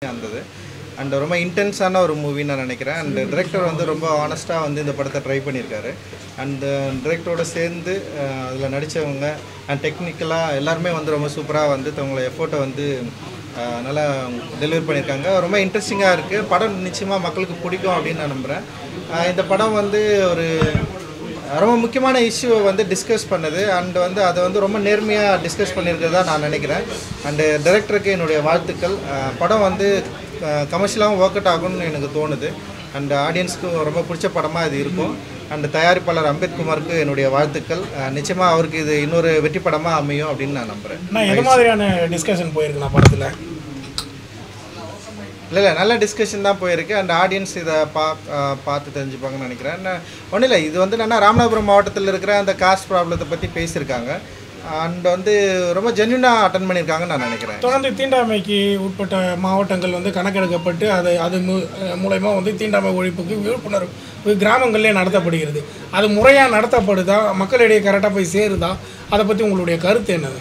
இருந்தது அண்ட் ரொம்ப இன்டென்ஸான ஒரு மூவின்னு நான் நினைக்கிறேன் அண்ட் டிரெக்டர் வந்து ரொம்ப ஆனஸ்ட்டாக வந்து இந்த படத்தை ட்ரை பண்ணியிருக்காரு அண்ட் டிரெக்டரோட சேர்ந்து அதில் நடித்தவங்க அண்ட் டெக்னிக்கலாக எல்லாருமே வந்து ரொம்ப சூப்பராக வந்து தங்களோட எஃபோர்ட்டை வந்து அஹ், நல்லா டெலிவரி பண்ணியிருக்காங்க ரொம்ப இன்ட்ரெஸ்டிங்காக இருக்குது படம் நிச்சயமாக மக்களுக்கு பிடிக்கும் அப்படின்னு நான் நம்புகிறேன் அஹ், இந்த படம் வந்து ஒரு ரொம்ப முக்கியமான இஷ்யூவை வந்து டிஸ்கஸ் பண்ணுது அண்ட் வந்து அதை வந்து ரொம்ப நேர்மையாக டிஸ்கஸ் பண்ணியிருக்கிறதா நான் நினைக்கிறேன் அண்டு டைரக்டருக்கு என்னுடைய வாழ்த்துக்கள் அஹ் படம் வந்து கமர்ஷியலாகவும் ஒர்க் அவுட் ஆகும்னு எனக்கு தோணுது அண்ட் ஆடியன்ஸ்க்கு ரொம்ப பிடிச்ச படமாக இது இருக்கும் அண்ட் தயாரிப்பாளர் அம்பேத்குமாருக்கு என்னுடைய வாழ்த்துக்கள் நிச்சயமாக அவருக்கு இது இன்னொரு வெற்றி படமாக அமையும் அப்படின்னு நான் நம்புகிறேன் நான் எது மாதிரியான டிஸ்கஷன் போயிருக்கு நான் படத்தில் இல்லை இல்லை நல்ல டிஸ்கஷன் தான் போயிருக்கு அண்ட் ஆடியன்ஸ் இதை பா அஹ் பார்த்து தெரிஞ்சுப்பாங்கன்னு நினைக்கிறேன் ஒன்றும் இல்லை இது வந்து என்னன்னா ராமநாதபுரம் மாவட்டத்தில் இருக்கிற அந்த காஸ்ட் ப்ராப்ளத்தை பற்றி பேசியிருக்காங்க அண்ட் வந்து ரொம்ப ஜென்யூனாக அட்டன் பண்ணியிருக்காங்கன்னு நான் நினைக்கிறேன் தொடர்ந்து தீண்டாமைக்கு உட்பட்ட மாவட்டங்கள் வந்து கணக்கெடுக்கப்பட்டு அது அது மூ- மூலயமா வந்து தீண்டாமை ஒழிப்புக்கு விழிப்புணர்வு கிராமங்கள்லேயே நடத்தப்படுகிறது அது முறையாக நடத்தப்படுதா மக்களிடையே கரெக்டாக போய் சேருதா அதை பற்றி உங்களுடைய கருத்து என்னது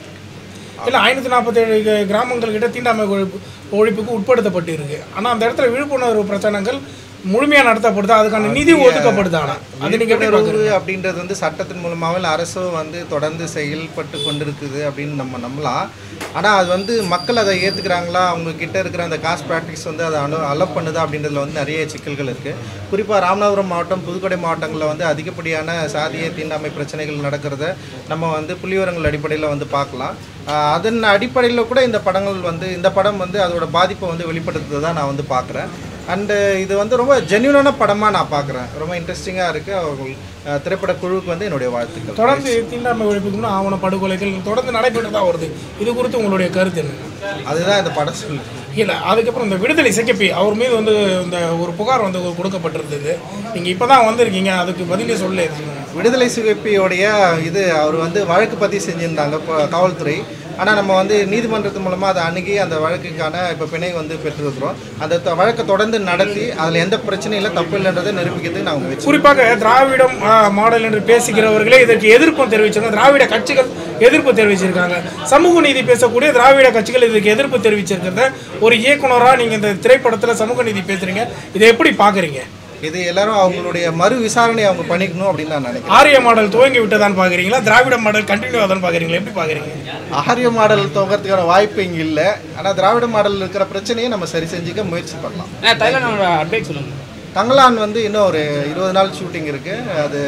இல்லை ஐநூற்றி நாற்பத்தேழு கிராமங்கள் கிட்ட தீண்டாமை ஒழிப்பு ஒழிப்புக்கு உட்படுத்தப்பட்டு இருக்கு ஆனால் அந்த இடத்துல விழிப்புணர்வு பிரச்சனைகள் முழுமையாக நடத்தப்படுதா அதுக்கான நிதி ஒதுக்கப்படுதா ஆனால் அது நீங்கள் எப்படி பார்க்குறீங்க விழிப்புணர்வு அப்படின்றது வந்து சட்டத்தின் மூலமாகவும் இல்லை அரசும் வந்து தொடர்ந்து செயல்பட்டு கொண்டிருக்குது அப்படின்னு நம்ம நம்பலாம் ஆனால் அது வந்து மக்கள் அதை ஏற்றுக்கிறாங்களா அவங்க கிட்ட இருக்கிற அந்த காஸ்ட் ப்ராக்டிஸ் வந்து அதை அனு அலோவ் பண்ணுதா அப்படின்றதுல வந்து நிறைய சிக்கல்கள் இருக்குது குறிப்பாக ராமநாதபுரம் மாவட்டம் புதுக்கோட்டை மாவட்டங்களில் வந்து அதிகப்படியான சாதிய தீண்டாமை பிரச்சனைகள் நடக்கிறத நம்ம வந்து புள்ளிவிவரங்கள் அடிப்படையில் வந்து பார்க்கலாம் ஆஹ் அதன் அடிப்படையில் கூட இந்த படங்கள் வந்து இந்த படம் வந்து அதோட பாதிப்பை வந்து வெளிப்படுத்துறதை நான் வந்து பார்க்குறேன் அண்டு இது வந்து ரொம்ப ஜென்யூனான படமாக நான் பார்க்குறேன் ரொம்ப இன்ட்ரெஸ்டிங்காக இருக்குது அவர்கள் அஹ், திரைப்பட குழுவுக்கு வந்து என்னுடைய வாழ்த்துக்கள் தொடர்ந்து தீண்டாமை ஒழிப்புக்குன்னு ஆவண படுகொலைகள் தொடர்ந்து நடைபெற்று தான் வருது இது குறித்து உங்களுடைய கருத்து என்ன அதுதான் இந்த படம் சொல்லுது இல்லை அதுக்கப்புறம் இந்த விடுதலை சிகப்பி அவர் மீது வந்து இந்த ஒரு புகார் வந்து கொடுக்கப்பட்டிருந்தது நீங்கள் இப்போ தான் வந்திருக்கீங்க அதுக்கு பதிலே சொல்ல விடுதலை சிவப்பியோடைய இது அவர் வந்து வழக்கு பதிவு செஞ்சுருந்தாங்க இப்போ காவல்துறை ஆனால் நம்ம வந்து நீதிமன்றத்து மூலமாக அதை அணுகி அந்த வழக்குக்கான இப்போ பிணை வந்து பெற்றிருக்கிறோம் அந்த த- வழக்கை தொடர்ந்து நடத்தி அதில் எந்த பிரச்சனையும் இல்லை தப்பு இல்லைன்றதை நிரூபிக்கிறதுக்கு நாங்கள் முயற்சி குறிப்பாக திராவிடம் ஆ, மாடல் என்று பேசுகிறவர்களே இதற்கு எதிர்ப்பும் தெரிவிச்சிருக்காங்க திராவிட கட்சிகள் எதிர்ப்பு தெரிவிச்சிருக்காங்க சமூக நீதி பேசக்கூடிய திராவிட கட்சிகள் இதுக்கு எதிர்ப்பு தெரிவிச்சிருக்கிறத ஒரு இயக்குனராக நீங்கள் இந்த திரைப்படத்தில் சமூக நீதி பேசுகிறீங்க இதை எப்படி பார்க்குறீங்க இது எல்லாரும் அவங்களுடைய மறு விசாரணை அவங்க பண்ணிக்கணும் அப்படின்னு நான் நினைக்கிறேன் ஆரிய மாடல் துவங்கி விட்டதான் பார்க்குறீங்களா திராவிட மாடல் கண்டினியூ ஆதான் பார்க்குறீங்களா எப்படி பார்க்குறீங்க ஆரிய மாடல் துவங்கிறதுக்கான வாய்ப்பு இங்கே இல்லை ஆனால் திராவிட மாடல் இருக்கிற பிரச்சனையை நம்ம சரி செஞ்சுக்க முயற்சி பண்ணலாம் தைலாண்டோட அப்டேட் சொல்லுங்கள் தங்கலான் வந்து இன்னும் ஒரு இருபது நாள் ஷூட்டிங் இருக்குது அது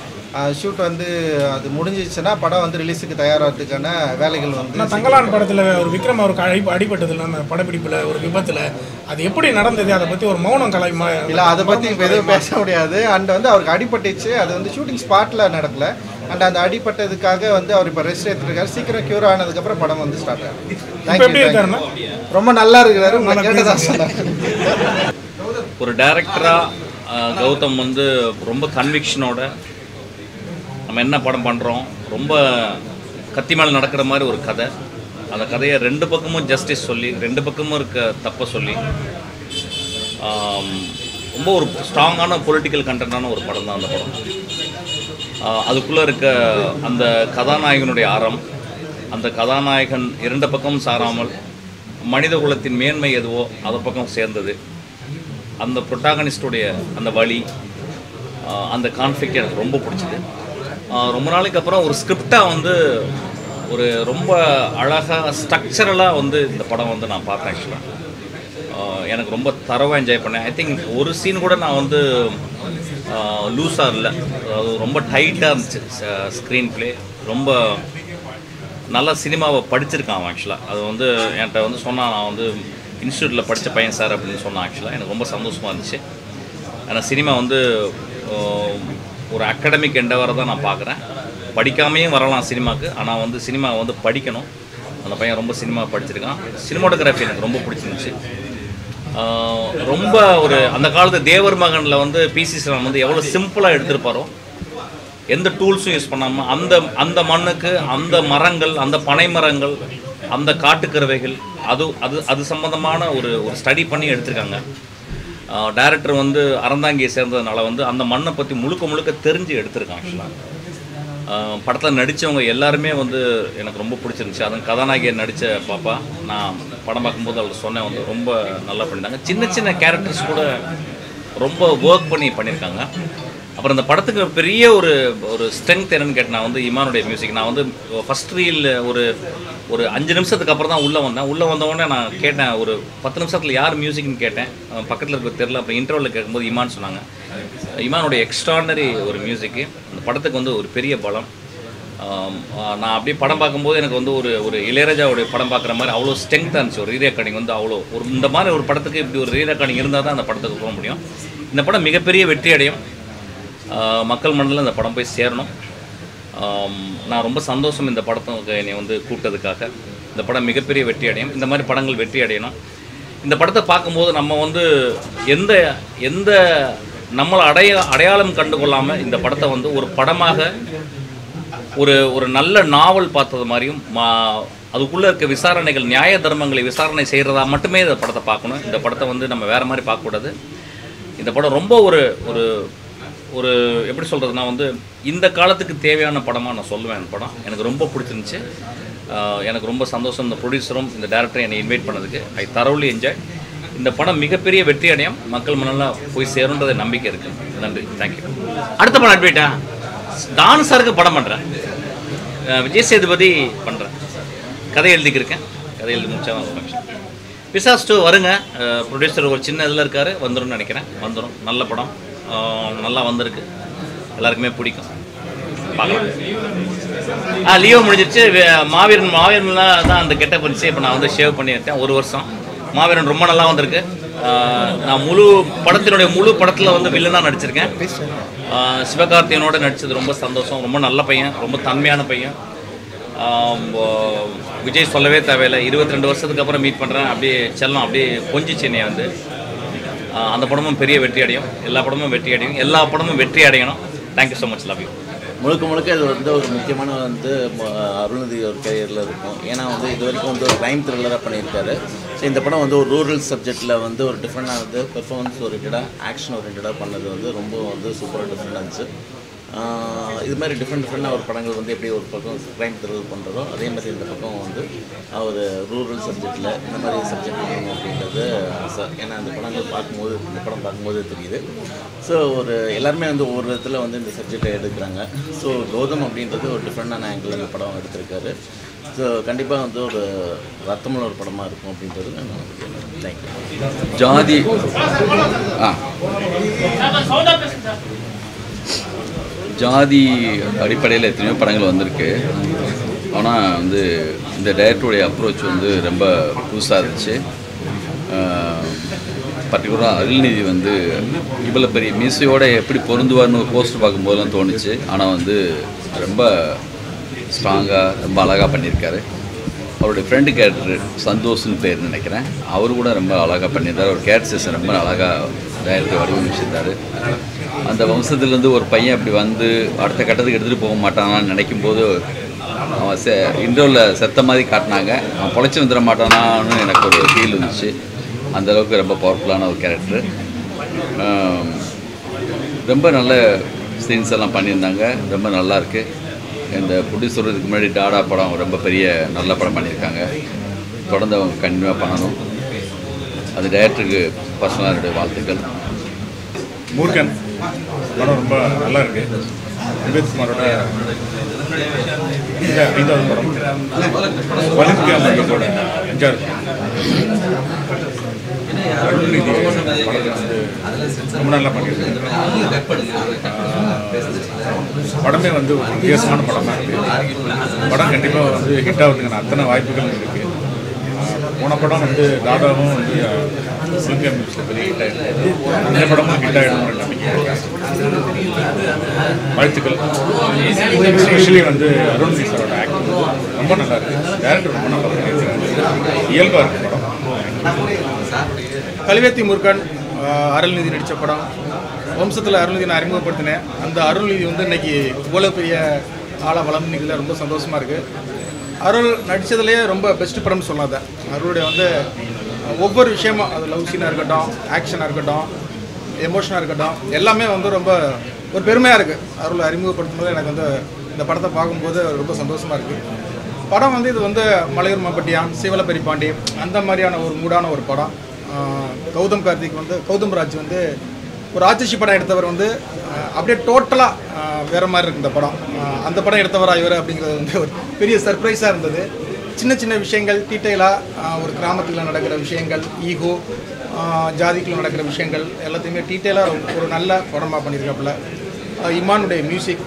ஷூட் வந்து அது முடிஞ்சிச்சுன்னா படம் வந்து ரிலீஸுக்கு தயாராகிறதுக்கான வேலைகள் வந்து நான் தங்கலான் படத்தில் ஒரு விக்ரம் அவருக்கு அடி அடிபட்டதில்ல அந்த படப்பிடிப்பில் ஒரு விபத்தில் அது எப்படி நடந்தது அதை பற்றி ஒரு மௌனம் கலை ம- இல்லை அதை பற்றி இப்போ எதுவும் பேச முடியாது அண்ட் வந்து அவருக்கு அடிபட்டுச்சு அது வந்து ஷூட்டிங் ஸ்பாட்டில் நடக்கல அண்ட் அந்த அடிபட்டதுக்காக வந்து அவர் இப்போ ரெஸ்ட் எடுத்துருக்காரு சீக்கிரம் க்யூர் ஆனதுக்கப்புறம் படம் வந்து ஸ்டார்ட் ஆகும் இப்போ எப்படி இருக்காருன்னா ரொம்ப நல்லா இருக்கிறாரு உங்களை கேட்டதா சொன்னார் ஒரு டைரக்டராக கௌதம் வந்து ரொம்ப கன்விக்ஷனோட நம்ம என்ன படம் பண்ணுறோம் ரொம்ப கத்தி மேலே நடக்கிற மாதிரி ஒரு கதை அந்த கதையை ரெண்டு பக்கமும் ஜஸ்டிஸ் சொல்லி ரெண்டு பக்கமும் இருக்க தப்பை சொல்லி ஆம், ரொம்ப ஒரு ஸ்ட்ராங்கான பொலிட்டிக்கல் கண்டென்ட்டான ஒரு படம் தான் அந்த படம் அதுக்குள்ளே இருக்க அந்த கதாநாயகனுடைய ஆரம் அந்த கதாநாயகன் இரண்டு பக்கமும் சாராமல் மனித குலத்தின் மேன்மை எதுவோ அது பக்கம் சேர்ந்தது அந்த ப்ரொட்டாகனிஸ்டுடைய அந்த வழி ஆஹ் அந்த கான்ஃப்ளிக்ட் எனக்கு ரொம்ப பிடிச்சது ஆஹ் ரொம்ப நாளைக்கு அப்புறம் ஒரு ஸ்கிரிப்டாக வந்து ஒரு ரொம்ப அழகாக ஸ்ட்ரக்சரலாக வந்து இந்த படம் வந்து நான் பார்த்தேன் ஆக்சுவலாக எனக்கு ரொம்ப தரவாக என்ஜாய் பண்ணேன் ஐ திங்க் ஒரு சீன் கூட நான் வந்து லூஸாக இல்லை அது ரொம்ப டைட்டாக இருந்துச்சு ஸ்க்ரீன் ப்ளே ரொம்ப நல்ல சினிமாவை படிச்சிருக்கான் அவன் ஆக்சுவலாக அது வந்து என்கிட்ட வந்து சொன்னான் நான் வந்து இன்ஸ்டியூட்டில் படித்த பையன் சார் அப்படின்னு சொன்னான் ஆக்சுவலாக எனக்கு ரொம்ப சந்தோஷமாக இருந்துச்சு ஏன்னா சினிமா வந்து ஆஹ், ஒரு அகடமிக் எண்டவரை தான் நான் பார்க்குறேன் படிக்காமையும் வரலாம் சினிமாவுக்கு ஆனால் வந்து சினிமா வந்து படிக்கணும் அந்த பையன் ரொம்ப சினிமா படிச்சிருக்கான் சினிமாட்டோகிராஃபி எனக்கு ரொம்ப பிடிச்சிருந்துச்சு ஆஹ், ரொம்ப ஒரு அந்த காலத்து தேவர் மகனில் வந்து பிசி ஸ்ரீராம் வந்து எவ்வளோ சிம்பிளாக எடுத்திருப்பாரோ எந்த டூல்ஸும் யூஸ் பண்ணாமல் அந்த அந்த மண்ணுக்கு அந்த மரங்கள் அந்த பனை மரங்கள் அந்த காட்டுக்கறவைகள் அது அது அது சம்மந்தமான ஒரு ஒரு ஸ்டடி பண்ணி எடுத்திருக்காங்க டைரக்டர் வந்து அறந்தாங்கியை சேர்ந்ததுனால வந்து அந்த மண்ணை பற்றி முழுக்க முழுக்க தெரிஞ்சு எடுத்திருக்காங்க ஆக்சுவலாக படத்தில் நடித்தவங்க எல்லாருமே வந்து எனக்கு ரொம்ப பிடிச்சிருந்துச்சு அதுவும் கதாநாயகியை நடித்த பாப்பா நான் படம் பார்க்கும்போது அவள் சொன்னேன் வந்து ரொம்ப நல்லா பண்ணியிருந்தாங்க சின்ன சின்ன கேரக்டர்ஸ் கூட ரொம்ப ஒர்க் பண்ணி பண்ணியிருக்காங்க அப்புறம் இந்த படத்துக்கு ஒரு பெரிய ஒரு ஒரு ஸ்ட்ரென்த் என்னன்னு கேட்டேன் நான் வந்து இமானுடைய மியூசிக் நான் வந்து ஃபஸ்ட் ரீல் ஒரு ஒரு அஞ்சு நிமிஷத்துக்கு அப்புறம் தான் உள்ளே வந்தேன் உள்ளே வந்த உடனே நான் கேட்டேன் ஒரு பத்து நிமிஷத்தில் யார் மியூசிக்னு கேட்டேன் பக்கத்தில் இருக்க தெரில அப்புறம் இன்டர்வலில் கேட்கும்போது இமான் சொன்னாங்க இமானுடைய எக்ஸ்ட்ரானரி ஒரு மியூசிக்கு அந்த படத்துக்கு வந்து ஒரு பெரிய பலம் ஆம், ஆ, நான் அப்படியே படம் பார்க்கும்போது எனக்கு வந்து ஒரு ஒரு இளையராஜாவுடைய படம் பார்க்குற மாதிரி அவ்வளோ ஸ்ட்ரென்த்தாக இருந்துச்சு ஒரு ரீ ரெக்கார்டிங் வந்து அவ்வளோ ஒரு இந்த மாதிரி ஒரு படத்துக்கு இப்படி ஒரு ரீ ரெக்கார்டிங் இருந்தால் தான் அந்த படத்துக்கு போக முடியும் இந்த படம் மிகப்பெரிய வெற்றி அடையும் ஆ, மக்கள் மண்டலம் இந்த படம் போய் சேரணும் ஆம், நான் ரொம்ப சந்தோஷம் இந்த படத்துக்கு என்னை வந்து கூப்பிட்டதுக்காக இந்த படம் மிகப்பெரிய வெற்றி அடையும் இந்த மாதிரி படங்கள் வெற்றி அடையணும் இந்த படத்தை பார்க்கும்போது நம்ம வந்து எந்த எந்த நம்மளை அடைய அடையாளம் கண்டு கொள்ளாமல் இந்த படத்தை வந்து ஒரு படமாக ஒரு ஒரு நல்ல நாவல் பார்த்தது மாதிரியும் மா அதுக்குள்ளே இருக்க விசாரணைகள் நியாய தர்மங்களை விசாரணை செய்கிறதா மட்டுமே இந்த படத்தை பார்க்கணும் இந்த படத்தை வந்து நம்ம வேறு மாதிரி பார்க்கக்கூடாது இந்த படம் ரொம்ப ஒரு ஒரு ஒரு எப்படி சொல்கிறதுனா வந்து இந்த காலத்துக்கு தேவையான படமாக நான் சொல்லுவேன் இந்த படம் எனக்கு ரொம்ப பிடிச்சிருந்துச்சு ஆஹ் எனக்கு ரொம்ப சந்தோஷம் இந்த ப்ரொடியூசரும் இந்த டேரக்டரும் என்னை இன்வைட் பண்ணதுக்கு ஐ தரவுலி என்ஜாய் இந்த படம் மிகப்பெரிய வெற்றி அடையும் மக்கள் மனதில் போய் சேரும்ன்றது நம்பிக்கை இருக்குது நன்றி தேங்க்யூ அடுத்த படம் அட்வைட்டா டான் சாருக்கு படம் பண்ணுறேன் விஜய் சேதுபதி பண்ணுறேன் கதை எழுதிக்கிருக்கேன் கதை எழுதி முடிச்சா ஃபங்க்ஷன் பிசாஸ் டூ வருங்க ப்ரொடியூசர் ஒரு சின்ன இதில் இருக்கார் வந்துரும்னு நினைக்கிறேன் வந்துடும் நல்ல படம் அஹ், நல்லா வந்திருக்கு எல்லாருக்குமே பிடிக்கும் பார்க்கலாம் ஆ லியோ முடிஞ்சிருச்சு வே- மாவீரன் மாவீரன் தான் அந்த கெட்ட இருந்துச்சு இப்போ நான் வந்து ஷேவ் பண்ணியிருக்கேன் ஒரு வருஷம் மாவீரன் ரொம்ப நல்லா வந்திருக்கு ஆஹ் நான் முழு படத்தினுடைய முழு படத்தில் வந்து வில்லனாக நடிச்சிருக்கேன் ஆஹ் சிவகார்த்தியனோட நடிச்சது ரொம்ப சந்தோஷம் ரொம்ப நல்ல பையன் ரொம்ப தன்மையான பையன் ஆஹ் வ- விஜய் சொல்லவே தேவையில்லை இருபத்தி ரெண்டு வருஷத்துக்கு அப்புறம் மீட் பண்ணுறேன் அப்படியே செல்லம் அப்படியே கொஞ்சிச்சு என்னைய வந்து ஆஹ் அந்த படமும் பெரிய வெற்றி அடையும் எல்லா படமும் வெற்றி அடையும் எல்லா படமும் வெற்றி அடையணும் thank you so much love you முழுக்க முழுக்க இது வந்து ஒரு முக்கியமான வந்து ம- அருள்நிதி ஒரு கரியரில் இருக்கும் ஏன்னா வந்து இது வரைக்கும் வந்து ஒரு க்ரைம் த்ரில்லராக பண்ணியிருக்காரு ஸோ இந்த படம் வந்து ஒரு ரூரல் சப்ஜெக்டில் வந்து ஒரு டிஃப்ரெண்டாக வந்து பெர்ஃபார்மன்ஸ் ஓரியன்டாக ஆக்ஷன் ஓரியன்டாக பண்ணது வந்து ரொம்ப வந்து சூப்பராக டிஃப்ரெண்டாக இருந்துச்சு ஆஹ் இது மாதிரி டிஃப்ரெண்ட் டிஃப்ரெண்டாக ஒரு படங்கள் வந்து எப்படி ஒரு பக்கம் க்ரைம் த்ரில்லர் பண்ணுறதோ அதே மாதிரி இந்த பக்கம் வந்து அவர் ரூரல் சப்ஜெக்டில் இந்த மாதிரி சப்ஜெக்ட் பண்ணணும் அப்படின்றது ஆசை ஏன்னா அந்த படங்கள் பார்க்கும்போது இந்த படம் பார்க்கும்போது தெரியுது ஸோ ஒரு எல்லாருமே வந்து ஒவ்வொரு விதத்தில் வந்து இந்த சப்ஜெக்டை எடுக்கிறாங்க ஸோ கௌதம் அப்படின்றது ஒரு டிஃப்ரெண்டான ஆங்கிள் இந்த படம் எடுத்திருக்காரு ஸோ கண்டிப்பாக வந்து ஒரு ரத்தமுள்ள ஒரு படமாக இருக்கும் அப்படின்றது நான் தேங்க்யூ ஜாதி ஆ ஜாதி அடிப்படையில் எத்தனையோ படங்கள் வந்திருக்கு ஆனால் வந்து இந்த டைரக்டருடைய அப்ரோச் வந்து ரொம்ப புதுசாக இருந்துச்சு பர்டிகுலராக அருள்நிதி வந்து இவ்வளோ பெரிய மீசையோட எப்படி பொருந்துவார்னு ஒரு போஸ்டர் பார்க்கும்போதெல்லாம் தோணுச்சு ஆனால் வந்து ரொம்ப ஸ்ட்ராங்காக ரொம்ப அழகாக பண்ணியிருக்காரு அவருடைய ஃப்ரெண்டு கேரக்டர் சந்தோஷ்னு பேர் நினைக்கிறேன் அவரு கூட ரொம்ப அழகாக பண்ணியிருந்தார் ஒரு கேரக்டர்ஸ் ரொம்ப அழகாக டைரக்டர் வடிவமைச்சிருந்தார் அந்த வம்சத்துலேருந்து ஒரு பையன் அப்படி வந்து அடுத்த கட்டத்துக்கு எடுத்துகிட்டு போக மாட்டானான்னு நினைக்கும் போது அவன் செ இன்டர்வில் செத்த மாதிரி காட்டினாங்க அவன் பொழைச்சி வந்துட மாட்டானான்னு எனக்கு ஒரு ஃபீல் இருந்துச்சு அந்த அளவுக்கு ரொம்ப பவர்ஃபுல்லான ஒரு கேரக்டர் ரொம்ப நல்ல சீன்ஸ் எல்லாம் பண்ணியிருந்தாங்க ரொம்ப நல்லா இருக்கு இந்த ப்ரொடியூசர் இதுக்கு முன்னாடி டாடா படம் ரொம்ப பெரிய நல்ல படம் பண்ணியிருக்காங்க தொடர்ந்து அவங்க கண்டினியூவாக பண்ணணும் அது டைரக்டருக்கு பர்சனலாக என்னுடைய வாழ்த்துக்கள் மூர்க்கன் படம் ரொம்ப நல்லா இருக்கு விவேக் குமாரோட இந்த ஐந்தாவது படம் வலிமைக்கு அமர்ந்ததோட அஞ்சாவது அருள்நிதி படத்தை வந்து ரொம்ப நல்லா பண்ணியிருக்காங்க ஆஹ் படமே வந்து ஒரு வித்தியாசமான படமாக இருக்குது படம் கண்டிப்பாக வந்து ஹிட் ஆகுறதுக்கான அத்தனை வாய்ப்புகள் இருக்குது போன படம் வந்து தாதாவும் வந்து ஒலிம்பியா மியூசிக்கில் பெரிய ஹிட் ஆகிருக்கு இந்த படமும் ஹிட் ஆகிடும் நம்பிக்கை வாழ்த்துக்கள் எஸ்பெஷலி வந்து அருண் சாரோட ஆக்டிங் ரொம்ப நல்லா இருக்கு டேரக்டர் ரொம்ப நல்லா பண்ணியிருக்காரு இயல்பாக இருக்கு படம் கல்வெத்தி முருகன் ஆஹ், அருள்நிதி நடித்த படம் வம்சத்தில் அருள்நிதி நான் அறிமுகப்படுத்தினேன் அந்த அருள்நிதி வந்து இன்னைக்கு இவ்வளோ பெரிய ஆளா வளம் நிற்கல ரொம்ப சந்தோஷமாக இருக்குது அருள் நடித்ததுலேயே ரொம்ப பெஸ்ட் படம்னு சொல்லாத அருளுடைய வந்து ஒவ்வொரு விஷயமும் அது லவ் சீனாக இருக்கட்டும் ஆக்ஷனாக இருக்கட்டும் எமோஷனாக இருக்கட்டும் எல்லாமே வந்து ரொம்ப ஒரு பெருமையாக இருக்குது அருள் அறிமுகப்படுத்தும் போது எனக்கு வந்து இந்த படத்தை பார்க்கும்போது ரொம்ப சந்தோஷமாக இருக்குது படம் வந்து இது வந்து மலையூர் மம்பட்டியான் சிவலப்பெரி பாண்டி அந்த மாதிரியான ஒரு மூடான ஒரு படம் ஆஹ் கௌதம் கார்த்திக் வந்து கௌதம் ராஜ் வந்து ஒரு ஆட்சி படம் எடுத்தவர் வந்து ஆஹ் அப்படியே டோட்டலாக வேறு மாதிரி இருக்கு இந்த படம் ஆஹ் அந்த படம் எடுத்தவரா இவர் அப்படிங்கிறது வந்து ஒரு பெரிய சர்ப்ரைஸாக இருந்தது சின்ன சின்ன விஷயங்கள் டீட்டெயிலாக ஒரு கிராமத்தில் நடக்கிற விஷயங்கள் ஈகோ ஜாதிக்குள்ள நடக்கிற விஷயங்கள் எல்லாத்தையுமே டீட்டெயிலாக ஒரு நல்ல படமாக பண்ணியிருக்காப்புல ஆஹ் இமானுடைய மியூசிக்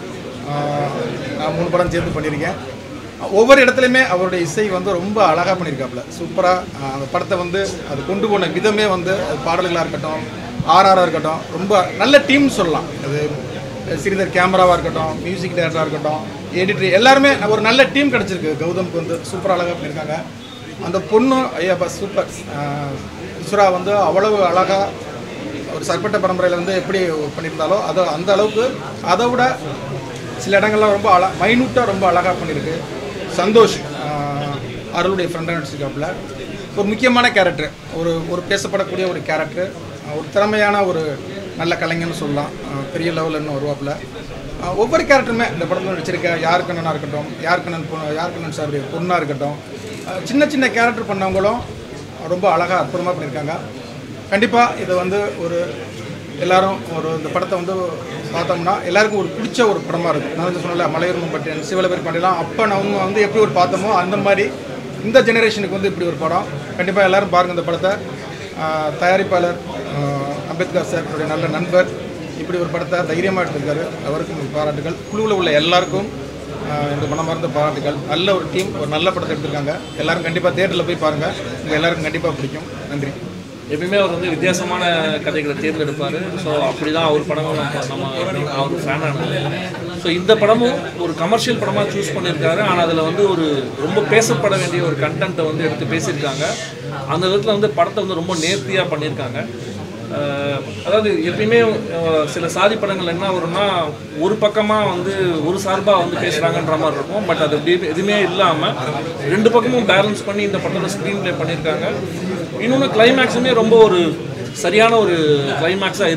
நான் மூணு படம் சேர்ந்து பண்ணியிருக்கேன் ஒவ்வொரு இடத்துலையுமே அவருடைய இசை வந்து ரொம்ப அழகாக பண்ணியிருக்காப்புல சூப்பராக அந்த படத்தை வந்து அது கொண்டு போன விதமே வந்து அது பாடல்களாக இருக்கட்டும் ஆர்ஆராக இருக்கட்டும் ரொம்ப நல்ல டீம் சொல்லலாம் அது சிறிதர் கேமராவாக இருக்கட்டும் மியூசிக் டேரக்டராக இருக்கட்டும் எடிட்டர் எல்லாருமே ஒரு நல்ல டீம் கிடச்சிருக்கு கௌதம்க்கு வந்து சூப்பராக அழகாக பண்ணியிருக்காங்க அந்த பொண்ணு ஐயாப்பா சூப்பர் இஸ்ரா வந்து அவ்வளவு அழகாக ஒரு சர்பட்ட பரம்பரையில் வந்து எப்படி பண்ணியிருந்தாலோ அது அந்த அளவுக்கு அதை விட சில இடங்கள்லாம் ரொம்ப அழ மைனூட்டாக ரொம்ப அழகாக பண்ணியிருக்கு சந்தோஷ் ஆஹ், அருளுடைய ஃப்ரெண்டாக நடிச்சிருக்காப்புல ஒரு முக்கியமான கேரக்டர் ஒரு ஒரு பேசப்படக்கூடிய ஒரு கேரக்டர் ஒரு திறமையான ஒரு நல்ல கலைஞர்னு சொல்லலாம் ஆஹ், பெரிய லெவலில் இன்னும் வருவாப்புல ஆஹ், ஒவ்வொரு கேரக்டருமே இந்த படத்தில் நடிச்சிருக்க யார் கண்ணனாக இருக்கட்டும் யார் கண்ணன் பொ- யார் கண்ணன் சாருடைய பொண்ணாக இருக்கட்டும் ஆஹ், சின்ன சின்ன கேரக்டர் பண்ணவங்களும் ரொம்ப அழகாக அற்புதமாக பண்ணியிருக்காங்க கண்டிப்பாக இதை வந்து ஒரு எல்லாரும் ஒரு இந்த படத்தை வந்து பார்த்தோம்னா எல்லாருக்கும் ஒரு பிடிச்ச ஒரு படமாக இருக்கும் நான் வந்து சொன்னல மலையூர் பட்டியன் சிவலபெரி பாண்டியெல்லாம் அப்போ நம்ம வந்து எப்படி ஒரு பார்த்தோமோ அந்த மாதிரி இந்த ஜெனரேஷனுக்கு வந்து இப்படி ஒரு படம் கண்டிப்பாக எல்லாரும் பாருங்கள் இந்த படத்தை ஆஹ் தயாரிப்பாளர் ஆஹ் அம்பேத்கர் சார் என்னுடைய நல்ல நண்பர் இப்படி ஒரு படத்தை தைரியமாக எடுத்திருக்காரு அவருக்கும் எங்கள் பாராட்டுகள் குழுவில் உள்ள எல்லாருக்கும் ஆஹ் இந்த மனமார்ந்த பாராட்டுகள் நல்ல ஒரு டீம் ஒரு நல்ல படத்தை எடுத்திருக்காங்க எல்லாரும் கண்டிப்பாக தேட்டரில் போய் பாருங்கள் உங்கள் எல்லாருக்கும் கண்டிப்பாக பிடிக்கும் நன்றி எப்பயுமே அவர் வந்து வித்தியாசமான கதைகளை தேர்ந்தெடுப்பார் ஸோ அப்படி தான் அவர் படமும் நம்ம நம்ம அவர் ஃபேன் ஆனது ஸோ இந்த படமும் ஒரு கமர்ஷியல் படமாக சூஸ் பண்ணியிருக்காரு ஆனால் அதில் வந்து ஒரு ரொம்ப பேசப்பட வேண்டிய ஒரு கண்டென்ட்டை வந்து எடுத்து பேசியிருக்காங்க அந்த விதத்தில் வந்து படத்தை வந்து ரொம்ப நேர்த்தியாக பண்ணியிருக்காங்க அஹ் அதாவது எப்பயுமே அஹ் சில சாதி படங்கள் என்ன வரும்னா ஒரு பக்கமாக வந்து ஒரு சார்பாக வந்து பேசுகிறாங்கன்ற மாதிரி இருக்கும் பட் அது அப்படி எதுவுமே இல்லாமல் ரெண்டு பக்கமும் பேலன்ஸ் பண்ணி இந்த படத்தில் ஸ்க்ரீன் ப்ளே பண்ணியிருக்காங்க இன்னொன்று கிளைமேக்ஸுமே ரொம்ப ஒரு சரியான ஒரு கிளைமேக்ஸாக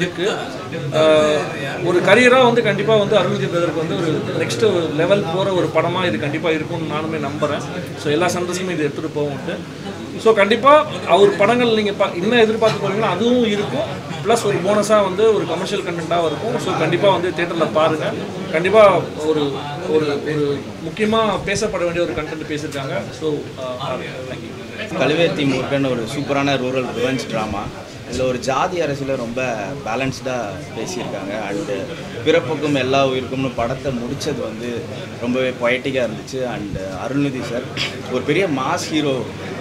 இருக்குது ஒரு கரியராக வந்து கண்டிப்பாக வந்து அருண்ஜி பிரதருக்கு வந்து ஒரு நெக்ஸ்ட் லெவல் போகிற ஒரு படமாக இது கண்டிப்பாக இருக்கும்னு நானுமே நம்புகிறேன் ஸோ எல்லா சந்தோஷமும் இது எடுத்துகிட்டு போகும்ட்டு ஸோ கண்டிப்பாக அவர் படங்கள் நீங்கள் பா என்ன எதிர்பார்த்து போகிறீங்களோ அதுவும் இருக்கும் ப்ளஸ் ஒரு போனஸாக வந்து ஒரு கமர்ஷியல் கண்டென்ட்டாக இருக்கும் ஸோ கண்டிப்பாக வந்து தேட்டரில் பாருங்கள் கண்டிப்பாக ஒரு ஒரு ஒரு முக்கியமாக பேசப்பட வேண்டிய ஒரு கண்டென்ட் பேசியிருக்காங்க ஸோ தேங்க்யூ கழுவேத்தி முருகன் ஒரு சூப்பரான ரூரல் ரிவெஞ்ச் ட்ராமா இதில் ஒரு ஜாதி அரசியலை ரொம்ப பேலன்ஸ்டாக பேசியிருக்காங்க அண்டு பிறப்புக்கும் எல்லா உயிருக்கும்னு படத்தை முடித்தது வந்து ரொம்பவே பொயட்டிக்காக இருந்துச்சு அண்டு அருள்நிதி சார் ஒரு பெரிய மாஸ் ஹீரோ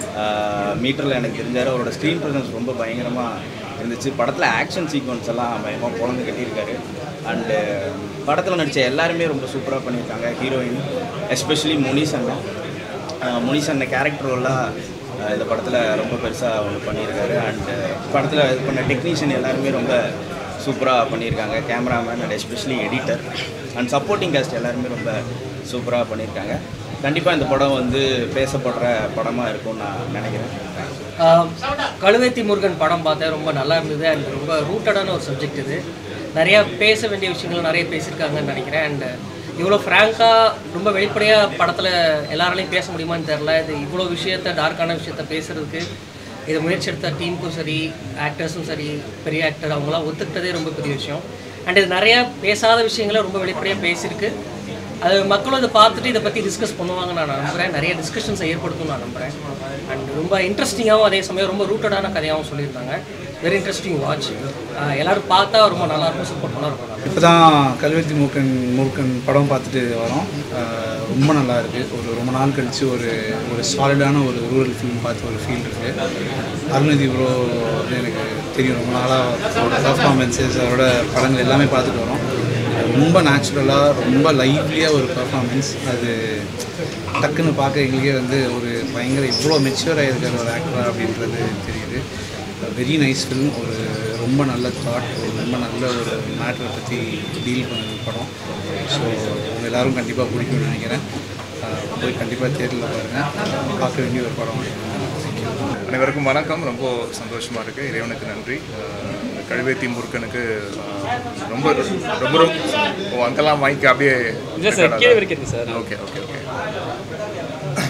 மீட்டரில் எனக்கு தெரிஞ்சார் அவரோட ஸ்க்ரீன் ப்ரெசன்ஸ் ரொம்ப பயங்கரமாக இருந்துச்சு படத்தில் ஆக்ஷன் சீக்வன்ஸ் எல்லாம் பயமாக குழந்தை கட்டியிருக்காரு அண்டு படத்தில் நடித்த எல்லாருமே ரொம்ப சூப்பராக பண்ணியிருக்காங்க ஹீரோயின் எஸ்பெஷலி முனிஸ் அண்ணன் ஆஹ் முனிஸ் அந்த கேரக்டர் ரோலாக இந்த படத்தில் ரொம்ப பெருசாக அவங்க பண்ணியிருக்காரு அண்ட் படத்தில் இது பண்ண டெக்னீஷியன் எல்லாருமே ரொம்ப சூப்பராக பண்ணியிருக்காங்க cameraman and especially editor and supporting cast எல்லாருமே ரொம்ப சூப்பராக பண்ணியிருக்காங்க கண்டிப்பாக இந்த படம் வந்து பேசப்படுற படமாக இருக்கும்னு நான் நினைக்கிறேன் ஆஹ் கழுவேத்தி முருகன் படம் பார்த்தேன் ரொம்ப நல்லா இருந்தது அண்ட் ரொம்ப ரூட்டடான ஒரு சப்ஜெக்ட் இது நிறையா பேச வேண்டிய விஷயங்கள் நிறைய பேசியிருக்காங்கன்னு நினைக்கிறேன் அண்ட் இவ்வளோ ஃப்ராங்காக ரொம்ப வெளிப்படையாக படத்தில் எல்லாராலையும் பேச முடியுமான்னு தெரில இது இவ்வளோ விஷயத்த டார்க்கான விஷயத்த பேசுகிறதுக்கு இது முயற்சி எடுத்த டீமுக்கும் சரி ஆக்டர்ஸும் சரி பெரிய ஆக்டர் அவங்களாம் ஒத்துக்கிட்டதே ரொம்ப பெரிய விஷயம் அண்ட் இது நிறையா பேசாத விஷயங்களை ரொம்ப வெளிப்படையாக பேசியிருக்கு அது மக்களும் இதை பார்த்துட்டு இதை பற்றி டிஸ்கஸ் பண்ணுவாங்க நான் நம்புகிறேன் நிறைய டிஸ்கஷன்ஸை ஏற்படுத்தும் நான் நம்புகிறேன் அண்ட் ரொம்ப இன்ட்ரெஸ்டிங்காகவும் அதே சமயம் ரொம்ப ரூட்டடான கதையாகவும் சொல்லியிருந்தாங்க வெரி இன்ட்ரெஸ்டிங் வாட்ச் எல்லாரும் பார்த்தா ரொம்ப நல்லா இருக்கும் சப்போர்ட் பண்ணா இருக்கும் இப்போ தான் கல்வெத்தி மூக்கன் மூக்கன் படம் பார்த்துட்டு வரோம் ஆஹ் ரொம்ப நல்லா இருக்குது ஒரு ரொம்ப நாள் கழித்து ஒரு ஒரு சாலிடான ஒரு ரூரல் ஃபிலிம் பார்த்து ஒரு ஃபீல் இருக்குது அருணதி ப்ரோ வந்து எனக்கு தெரியும் ரொம்ப நாளாக அவரோட பர்ஃபார்மன்ஸஸ் அவரோட படங்கள் எல்லாமே பார்த்துட்டு வரோம் ரொம்ப நேச்சுரலாக ரொம்ப லைவ்லியாக ஒரு பர்ஃபார்மன்ஸ் அது டக்குன்னு பார்க்க எங்களுக்கே வந்து ஒரு பயங்கர இவ்வளோ மெச்சூராக இருக்கிற ஒரு ஆக்டரா அப்படின்றது தெரியுது வெரி நைஸ் ஃபிலிம் ஒரு ரொம்ப நல்ல தாட் ஒரு ரொம்ப நல்ல ஒரு மேட்டரை பற்றி டீல் பண்ண படம் ஸோ உங்க எல்லாரும் கண்டிப்பாக பிடிக்கும்னு நினைக்கிறேன் அஹ் போய் கண்டிப்பாக தேட்டரில் பாருங்கள் பார்க்க வேண்டிய ஒரு படம் அனைவருக்கும் வணக்கம் ரொம்ப சந்தோஷமாக இருக்குது இறைவனுக்கு நன்றி அஹ் கழுவேத்தி முருகனுக்கு அஹ், ரொம்ப ரொம்ப ரொம்ப ஓ அங்கெல்லாம் மைக் அப்படியே இல்லை சார் கீழே வரைக்கும் இருக்கு சார் ஓகே ஓகே ஓகே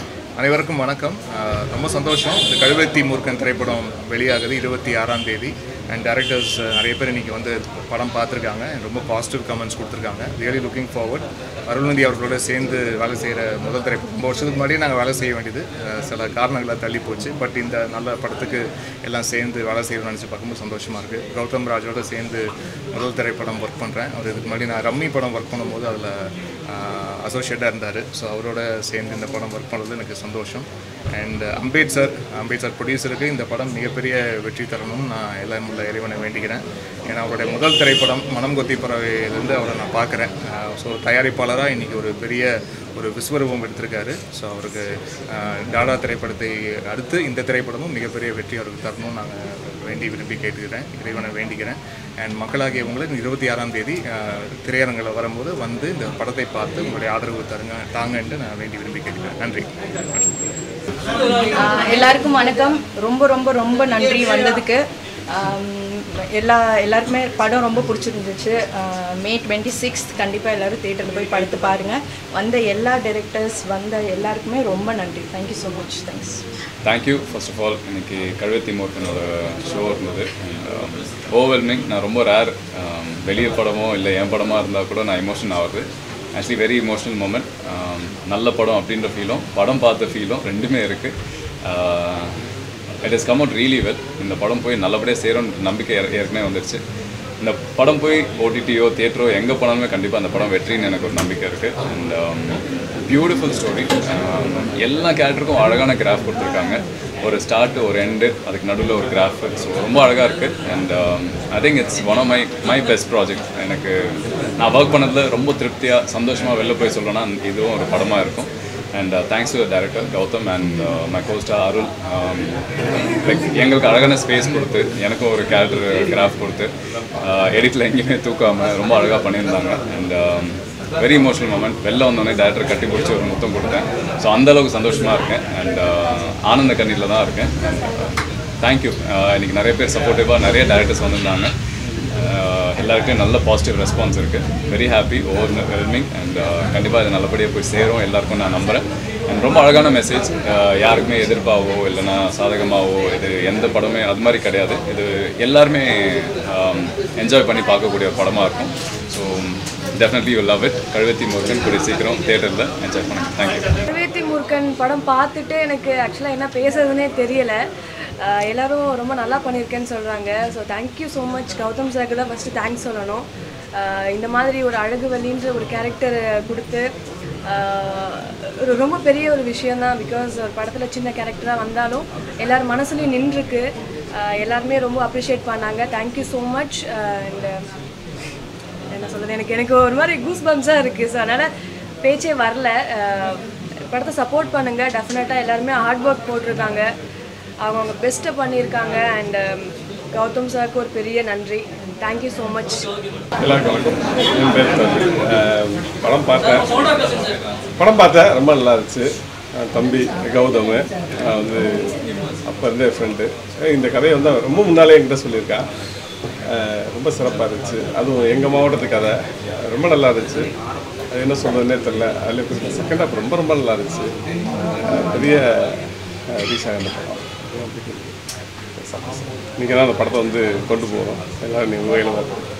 அனைவருக்கும் வணக்கம் அஹ் ரொம்ப சந்தோஷம் இந்த கழுவத்தி மூர்க்கன் திரைப்படம் வெளியாகுது இருபத்தி ஆறாம் தேதி அண்ட் டேரக்டர்ஸ் நிறைய பேர் இன்றைக்கி வந்து படம் பார்த்துருக்காங்க ரொம்ப பாசிட்டிவ் கமெண்ட்ஸ் கொடுத்துருக்காங்க ரியலி லுக்கிங் ஃபார்வர்ட் அருள்நந்தி அவர்களோட சேர்ந்து வேலை செய்கிற முதல் திரைப்படம் ரொம்ப வருஷத்துக்கு முன்னாடியே நாங்கள் வேலை செய்ய வேண்டியது அஹ் சில காரணங்களால் தள்ளி போச்சு பட் இந்த நல்ல படத்துக்கு எல்லாம் சேர்ந்து வேலை செய்யணும்னு நினச்சி பார்க்கும்போது சந்தோஷமாக இருக்குது கௌதம் ராஜோட சேர்ந்து முதல் திரைப்படம் ஒர்க் பண்ணுறேன் அவர் இதுக்கு முன்னாடி நான் ரம்மி படம் ஒர்க் பண்ணும்போது அதில் அசோசியேட்டாக இருந்தார் ஸோ அவரோட சேர்ந்து இந்த படம் ஒர்க் பண்ணது எனக்கு சந்தோஷம் and Ambeth sir Ambeth sir ப்ரொடியூசருக்கு இந்த படம் மிகப்பெரிய வெற்றி தரணும்னு நான் எல்லாம் உள்ள இறைவனை வேண்டிக்கிறேன் ஏன்னா அவருடைய முதல் திரைப்படம் மனம் கொத்தி பறவையிலேருந்து அவரை நான் பார்க்குறேன் ஸோ தயாரிப்பாளராக இன்றைக்கி ஒரு பெரிய ஒரு விஸ்வரூபம் எடுத்திருக்காரு ஸோ அவருக்கு அஹ், டாடா திரைப்படத்தை அடுத்து இந்த திரைப்படமும் மிகப்பெரிய வெற்றி அவருக்கு தரணும்னு நாங்கள் வேண்டி விரும்பி கேட்டுக்கிறேன் இறைவனை வேண்டிக்கிறேன் அண்ட் மக்களாகிய உங்களை இருபத்தி ஆறாம் தேதி அஹ், திரையரங்கில் வரும்போது வந்து இந்த படத்தை பார்த்து உங்களுடைய ஆதரவு தருங்க தாங்கன்ட்டு நான் வேண்டி விரும்பி கேட்டுக்கிறேன் நன்றி ஆஹ் எல்லாருக்கும் வணக்கம் ரொம்ப ரொம்ப ரொம்ப நன்றி வந்ததுக்கு ஆம், எல்லா எல்லாருக்குமே படம் ரொம்ப பிடிச்சிருந்துச்சு மே டுவெண்ட்டி சிக்ஸ்த் கண்டிப்பாக எல்லோரும் தேட்டரில் போய் படுத்து பாருங்கள் வந்த எல்லா டைரக்டர்ஸ் வந்த எல்லாருக்குமே ரொம்ப நன்றி thank you so much thanks thank you first of all இன்னைக்கு கழுவத்தி மூர்த்தனோட ஷோ இருந்தது ஓவர்வெல்மிங் நான் ரொம்ப ரேர் வெளியே படமோ இல்லை என் படமாக இருந்தால் கூட நான் எமோஷன் ஆகுது ஆக்சுவலி வெரி இமோஷனல் மூமெண்ட் நல்ல படம் அப்படின்ற ஃபீலும் படம் பார்த்த ஃபீலும் ரெண்டுமே இருக்குது it is come out really well இந்த படம் போய் நல்லபடியாக சேரும்ன்ற நம்பிக்கை ஏற்- ஏற்கனவே வந்துருச்சு இந்த படம் போய் ஓடிடியோ தியேட்டரோ எங்கே போனாலுமே கண்டிப்பாக அந்த படம் வெற்றின்னு எனக்கு ஒரு நம்பிக்கை இருக்குது அண்ட் பியூட்டிஃபுல் ஸ்டோரி எல்லா கேரக்டருக்கும் அழகான கிராஃப் கொடுத்துருக்காங்க ஒரு ஸ்டார்ட் ஒரு எண்டு அதுக்கு நடுவில் ஒரு கிராஃப் ஸோ ரொம்ப அழகாக இருக்குது and I think it's one of my my best project எனக்கு நான் ஒர்க் பண்ணதில் ரொம்ப திருப்தியாக சந்தோஷமாக வெளில போய் சொல்லணும்னா இதுவும் ஒரு படமாக இருக்கும் and thanks to director Gautham and my costar Arul like எங்களுக்கு அழகான ஸ்பேஸ் கொடுத்து எனக்கும் ஒரு கேரக்டர் கிராஃப் கொடுத்து எடிட்டில் எங்கேயுமே தூக்காமல் ரொம்ப அழகாக பண்ணியிருந்தாங்க அண்ட் வெரி இமோஷனல் மூமெண்ட் வெளில வந்தோடனே டேரக்டர் கட்டி பிடிச்சி ஒரு முத்தம் கொடுத்தேன் ஸோ அந்தளவுக்கு சந்தோஷமாக இருக்கேன் அண்ட் ஆனந்த கண்ணீரில் தான் இருக்கேன் தேங்க்யூ இன்னைக்கு நிறைய பேர் சப்போர்ட்டிவாக நிறைய டேரக்டர்ஸ் வந்திருந்தாங்க ஆஹ் எல்லாருக்கும் நல்ல பாசிட்டிவ் ரெஸ்பான்ஸ் இருக்குது very happy overwhelming and கண்டிப்பாக இது நல்லபடியாக போய் சேரும் எல்லாருக்கும் நான் நம்புகிறேன் அண்ட் ரொம்ப அழகான மெசேஜ் யாருக்குமே எதிர்ப்பாகவோ இல்லைன்னா சாதகமாகவோ இது எந்த படமே அது மாதிரி கிடையாது இது எல்லாருமே என்ஜாய் பண்ணி பார்க்கக்கூடிய ஒரு படமாக இருக்கும் so definitely you love it Kazhuvethi Murugan கூடிய சீக்கிரம் தேட்டரில் என்ஜாய் பண்ணுங்க தேங்க்யூ கருவேத்தி மூர்க்கன் படம் பார்த்துட்டு எனக்கு ஆக்சுவலாக என்ன பேசுறதுனே தெரியல ஆஹ் எல்லாரும் ரொம்ப நல்லா பண்ணியிருக்கேன்னு சொல்கிறாங்க so thank you so much Gautham சாருக்கு தான் ஃபஸ்ட்டு தேங்க்ஸ் சொல்லணும் ஆஹ் இந்த மாதிரி ஒரு அழகு வலின்ற ஒரு கேரக்டர் கொடுத்து ஆஹ் ஒரு ரொம்ப பெரிய ஒரு விஷயந்தான் பிகாஸ் ஒரு படத்தில் சின்ன கேரக்டராக வந்தாலும் எல்லார் மனசுலையும் நின்றுருக்கு ஆஹ் எல்லாருமே ரொம்ப அப்ரிஷியேட் பண்ணாங்க தேங்க்யூ ஸோ மச் அண்ட் என்ன சொல்கிறது எனக்கு எனக்கு ஒரு மாதிரி கூஸ் பம்ஸாக இருக்குது ஸோ அதனால் பேச்சே வரல அஹ் படத்தை சப்போர்ட் பண்ணுங்கள் டெஃபினட்டாக எல்லாருமே ஹார்ட் ஒர்க் போட்டிருக்காங்க அவங்கவுங்க பெஸ்ட்டை பண்ணியிருக்காங்க அண்ட் கௌதம் சாருக்கு ஒரு பெரிய நன்றி தேங்க்யூ ஸோ மச் எல்லாருக்கும் வணக்கம் என் பேர் தம்பி. அஹ் படம் பார்த்தேன் படம் பார்த்தேன் ரொம்ப நல்லா இருந்துச்சு அஹ் தம்பி கௌதம் அஹ் வந்து அப்போ இருந்தே ஃப்ரெண்டு இந்த கதையை வந்து அவன் ரொம்ப முன்னாலே என்கிட்ட சொல்லியிருக்கா அஹ் ரொம்ப சிறப்பாக இருந்துச்சு அதுவும் எங்கள் மாவட்டத்து கதை ரொம்ப நல்லா இருந்துச்சு அது என்ன சொல்கிறதுனே தெரில அதில் கொஞ்சம் செகண்ட் ஹாஃப் ரொம்ப ரொம்ப நல்லா இருந்துச்சு அஹ் பெரிய ரீச் ஆகிற படம் நீங்கள் தான் அந்த படத்தை வந்து கொண்டு போகிறோம் எல்லோரும் நீங்கள் உங்கள் தான்